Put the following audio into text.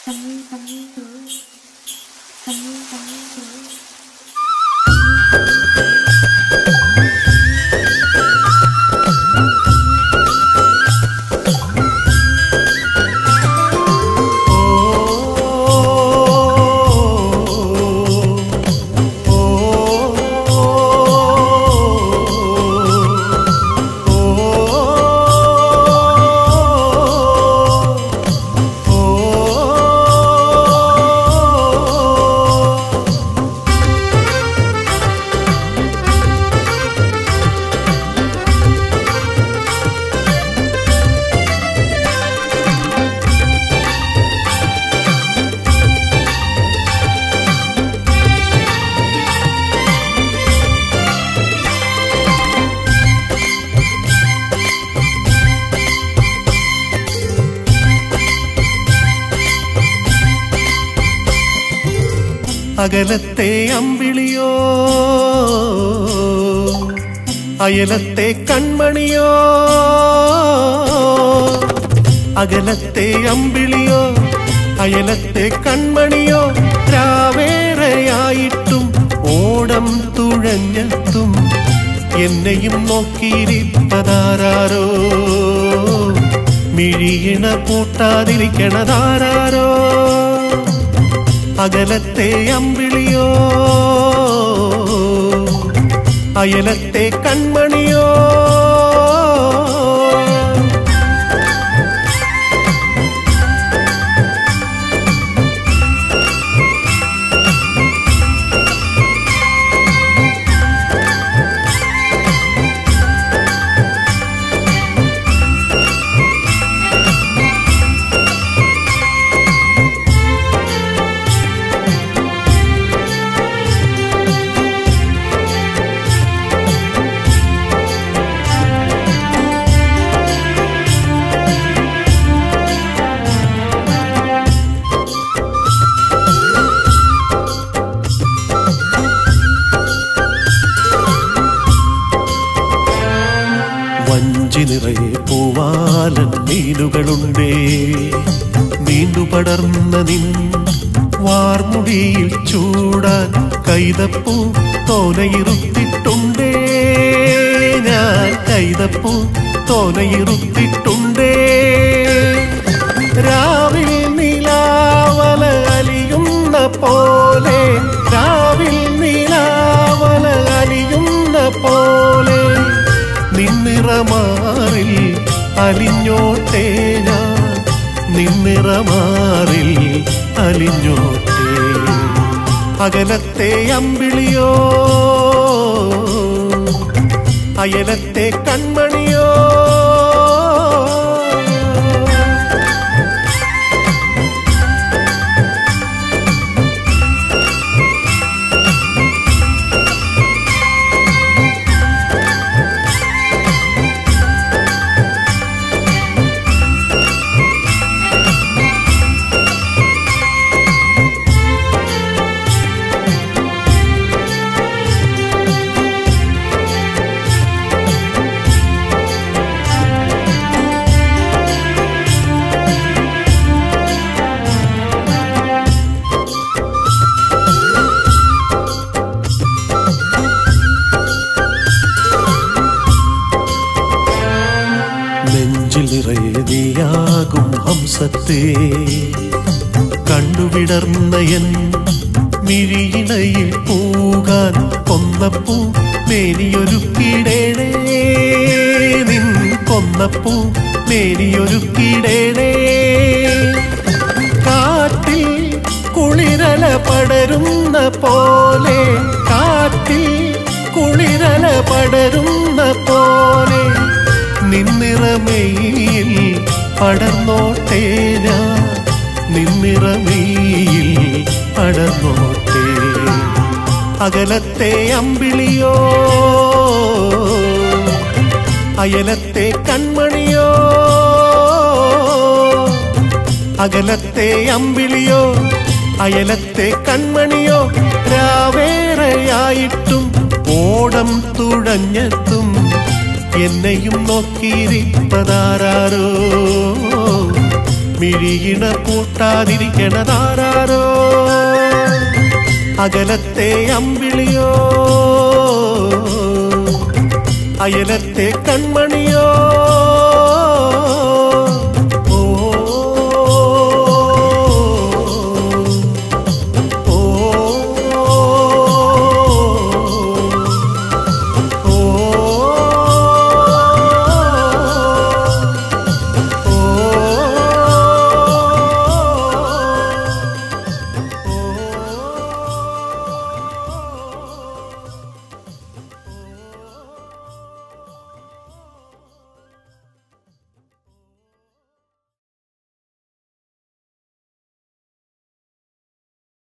അകലത്തെ അമ്പിളിയോ അയലത്തെ കൺമണിയോ അകലത്തെ അമ്പിളിയോ അയലത്തെ കൺമണിയോ രാവേറെയായിട്ടും ഓടം തുഴഞ്ഞെത്തും എന്നെയും നോക്കിയിരിപ്പതാരോ മിഴിയിണ പൂട്ടാതിരിക്കണതാരോ അകലത്തെ അമ്പിളിയോ അയലത്തെ കൺമണിയോ വഞ്ചി നിറയെ പൂവാലൻ മീനുകളുണ്ടേ നീണ്ടു പടർന്ന നിൻ വാർമുടിയിൽ ചൂടാൻ കൈതപ്പൂ തോനയിരുത്തിട്ടുണ്ടേ ഞാൻ കൈതപ്പൂ തോനയിരുത്തിട്ടുണ്ടേ രാവിൽ നിലാവല അലിയുന്ന പോലെ രാവിൽ നിലാവല അലിയുന്ന പോലെ നിന്നിറമാറിൽ അലിഞ്ഞോട്ടേ ഞാൻ നിന്നിറമാറിൽ അലിഞ്ഞോട്ടേ അകലത്തെ അമ്പിളിയോ അയലത്തെ കൺമണിയോ നെഞ്ചിൽ നിറയെ നീയാകും ഹംസത്തെ കണ്ടുവിടർന്ന എൻ മിഴിയിണയിൽ പൂകാൻ കൊന്നപ്പൂ മേനിയൊരുക്കിടേണേ നിൻ കൊന്നപ്പൂ മേനിയൊരുക്കിടേണേ കാറ്റിൽ കുളിരല പടരുന്ന പോലെ കാറ്റിൽ കുളിരല പടരുന്ന പോലെ നിന്നിറമയിൽ പടർന്നോട്ടേ ഞാൻ നിന്നിറമയിൽ പടർന്നോട്ടേ അകലത്തെ അമ്പിളിയോ അയലത്തെ കൺമണിയോ അകലത്തെ അമ്പിളിയോ അയലത്തെ കൺമണിയോ രാവേറെയായിട്ടും ഓടം തുഴഞ്ഞെത്തും എന്നെയും നോക്കിയിരിപ്പതാരോ മിഴിയിണ പൂട്ടാതിരിക്കണതാരോ അകലത്തെ അമ്പിളിയോ അയലത്തെ കൺമണിയോ